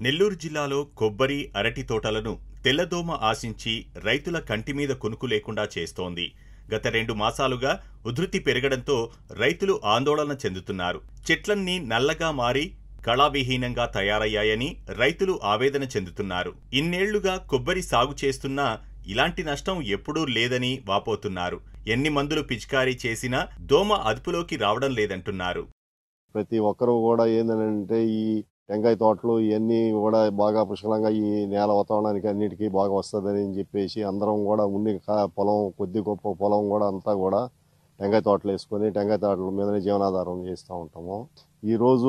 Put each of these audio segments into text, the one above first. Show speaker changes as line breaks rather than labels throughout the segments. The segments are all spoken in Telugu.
నెల్లూరు జిల్లాలో కొబ్బరి అరటి తోటలను తెల్లదోమ ఆశించి రైతుల కంటిమీద కొనుకు లేకుండా చేస్తోంది గత రెండు మాసాలుగా ఉధృతి పెరగడంతో రైతులు ఆందోళన చెందుతున్నారు చెట్లన్నీ నల్లగా మారి కళావిహీనంగా తయారయ్యాయని రైతులు ఆవేదన చెందుతున్నారు ఇన్నేళ్లుగా కొబ్బరి సాగు చేస్తున్నా ఇలాంటి నష్టం ఎప్పుడూ లేదని వాపోతున్నారు ఎన్ని మందులు పిచికారీ చేసినా దోమ అదుపులోకి రావడం లేదంటున్నారు
ప్రతి ఒక్కరూ కూడా ఏంటంటే ఈ టెంకాయ తోటలు ఇవన్నీ కూడా బాగా పుష్కలంగా ఈ నేల వాతావరణానికి అన్నిటికీ బాగా వస్తుందని చెప్పేసి అందరం కూడా ఉండి కా- పొలం కొద్ది గొప్ప పొలం కూడా అంతా కూడా టెంకాయ తోటలు వేసుకొని టెంకాయ తోటల మీదనే జీవనాధారం చేస్తూ ఉంటాము ఈరోజు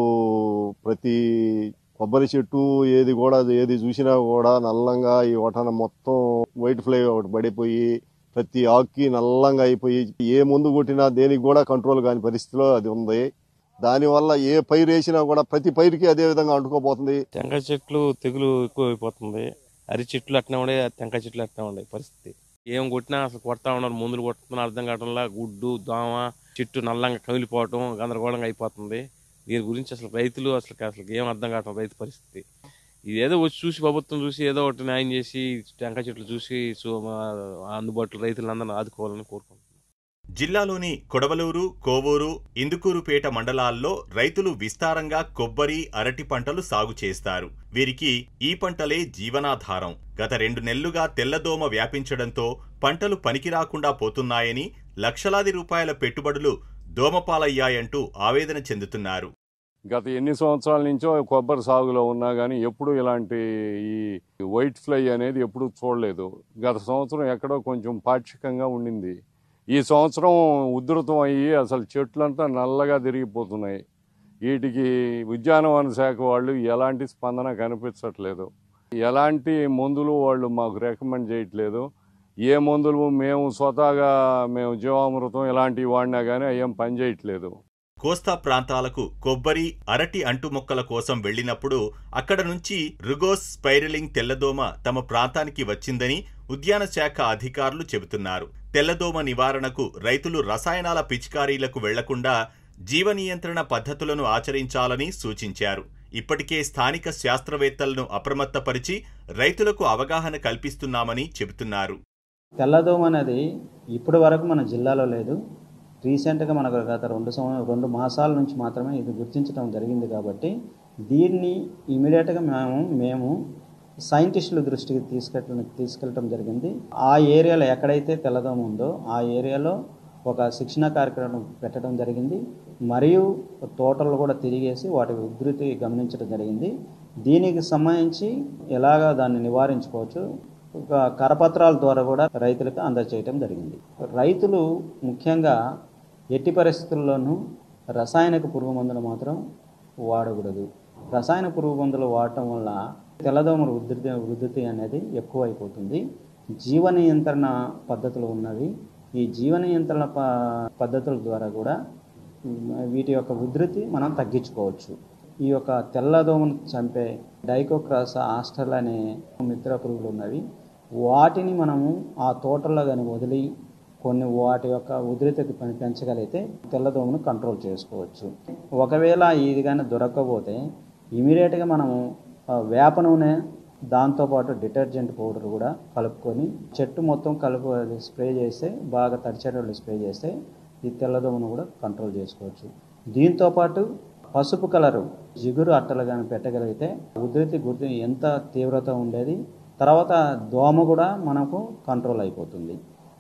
ప్రతి కొబ్బరి చెట్టు ఏది కూడా ఏది చూసినా కూడా నల్లంగా ఈ వటన మొత్తం వైట్ ఫ్లై ఒకటి పడిపోయి ప్రతి ఆకుకి నల్లంగా అయిపోయి ఏ మందు కొట్టినా దేనికి కూడా కంట్రోల్ కాని పరిస్థితిలో అది ఉంది దానివల్ల ఏ పైరు వేసినా కూడా ప్రతి పైరుకి అదే విధంగా అంటుకోపోతుంది
టెంకాయ చెట్లు తెగులు ఎక్కువ అయిపోతుంది అరి చెట్లు అట్నే ఉండే టెంకాయ చెట్లు అట్నే ఉండే పరిస్థితి ఏం కొట్టినా అసలు కొడతా ఉన్నారు మందులు కొడుతున్నా అర్థం కావడంలా గుడ్డు దోమ చెట్టు నల్లంగా కమిలిపోవటం గందరగోళంగా అయిపోతుంది దీని గురించి అసలు రైతులు అసలు అసలు ఏం అర్థం కావటం రైతు పరిస్థితి ఇది ఏదో వచ్చి చూసి ప్రభుత్వం చూసి ఏదో ఒకటి న్యాయం చేసి టెంకాయ చెట్లు చూసి సు- మా అందుబాటులో రైతులందరినీ ఆదుకోవాలని కోరుకుంటున్నాను
జిల్లాలోని కొడవలూరు కోవూరు ఇందుకూరుపేట మండలాల్లో రైతులు విస్తారంగా కొబ్బరి అరటి పంటలు సాగు చేస్తారు వీరికి ఈ పంటలే జీవనాధారం గత రెండు నెలలుగా తెల్లదోమ వ్యాపించడంతో పంటలు పనికిరాకుండా పోతున్నాయని లక్షలాది రూపాయల పెట్టుబడులు దోమపాలయ్యాయంటూ ఆవేదన చెందుతున్నారు
గత ఎన్ని సంవత్సరాల నుంచో కొబ్బరి సాగులో ఉన్నా కానీ ఎప్పుడు ఇలాంటి ఈ వైట్ ఫ్లై అనేది ఎప్పుడు చూడలేదు గత సంవత్సరం ఎక్కడో కొంచెం పాక్షికంగా ఉండింది ఈ సంవత్సరం ఉధృతం అయ్యి అసలు చెట్లంతా నల్లగా తిరిగిపోతున్నాయి వీటికి ఉద్యానవన శాఖ వాళ్ళు ఎలాంటి స్పందన కనిపించట్లేదు ఎలాంటి మందులు వాళ్ళు మాకు రికమెండ్ చేయట్లేదు ఏ మందులు మేము స్వతహాగా మేము జీవామృతం ఇలాంటివి వాడినా కానీ అయ్యేం పని చేయట్లేదు
కోస్తా ప్రాంతాలకు కొబ్బరి అరటి అంటు మొక్కల కోసం వెళ్లినప్పుడు అక్కడ నుంచి రుగోస్ స్పైరలింగ్ తెల్లదోమ తమ ప్రాంతానికి వచ్చిందని ఉద్యాన శాఖ అధికారులు చెబుతున్నారు తెల్లదోమ నివారణకు రైతులు రసాయనాల పిచికారీలకు వెళ్లకుండా జీవ నియంత్రణ పద్ధతులను ఆచరించాలని సూచించారు ఇప్పటికే స్థానిక శాస్త్రవేత్తలను అప్రమత్తపరిచి రైతులకు అవగాహన కల్పిస్తున్నామని చెబుతున్నారు
తెల్లదోమ అనేది ఇప్పటి వరకు మన జిల్లాలో లేదు రీసెంట్గా మనకు గత రెండు సంవ రెండు మాసాల నుంచి మాత్రమే ఇది గుర్తించడం జరిగింది కాబట్టి దీన్ని ఇమీడియట్గా మేము మేము సైంటిస్టుల దృష్టికి తీసుకెళ్ళ తీసుకెళ్ళటం జరిగింది ఆ ఏరియాలో ఎక్కడైతే తెల్లదోమ ఉందో ఆ ఏరియాలో ఒక శిక్షణ కార్యక్రమం పెట్టడం జరిగింది మరియు తోటలు కూడా తిరిగేసి వాటి ఉధృతి గమనించడం జరిగింది దీనికి సంబంధించి ఎలాగా దాన్ని నివారించుకోవచ్చు ఒక కరపత్రాల ద్వారా కూడా రైతులకు అందజేయటం జరిగింది రైతులు ముఖ్యంగా ఎట్టి పరిస్థితుల్లోనూ రసాయనిక పురుగు మందులు మాత్రం వాడకూడదు రసాయన పురుగు మందులు వాడటం వల్ల తెల్లదోమల ఉధృతి ఉధృతి అనేది ఎక్కువ అయిపోతుంది జీవ నియంత్రణ పద్ధతులు ఉన్నవి ఈ జీవ నియంత్రణ ప పద్ధతుల ద్వారా కూడా ఉమ్, వీటి యొక్క ఉధృతి మనం తగ్గించుకోవచ్చు ఈ యొక్క తెల్లదోమను చంపే డైకోక్రాస్ ఆస్టల్ అనే మిత్ర పురుగులు ఉన్నవి వాటిని మనము ఆ తోటల్లో కానీ వదిలి కొన్ని వాటి యొక్క ఉధృతికి పెం- పెంచగలిగితే తెల్లదోమను కంట్రోల్ చేసుకోవచ్చు ఒకవేళ ఇది కానీ దొరకకపోతే ఇమీడియట్గా మనము ఆ, వేప నూనె దాంతోపాటు డిటర్జెంట్ పౌడర్ కూడా కలుపుకొని చెట్టు మొత్తం కలుపు అది స్ప్రే చేస్తే బాగా తడిచేటట్లు స్ప్రే చేస్తే ఈ తెల్లదోమను కూడా కంట్రోల్ చేసుకోవచ్చు దీంతోపాటు పసుపు కలరు జిగురు అట్టలు కానీ పెట్టగలిగితే ఉధృతి గుర్తు ఎంత తీవ్రత ఉండేది తర్వాత దోమ కూడా మనకు కంట్రోల్ అయిపోతుంది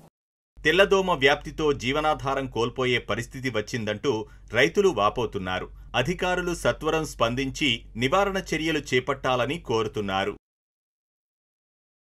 తెల్లదోమ వ్యాప్తితో జీవనాధారం కోల్పోయే పరిస్థితి వచ్చిందంటూ రైతులు వాపోతున్నారు అధికారులు సత్వరం స్పందించి నివారణ చర్యలు చేపట్టాలని కోరుతున్నారు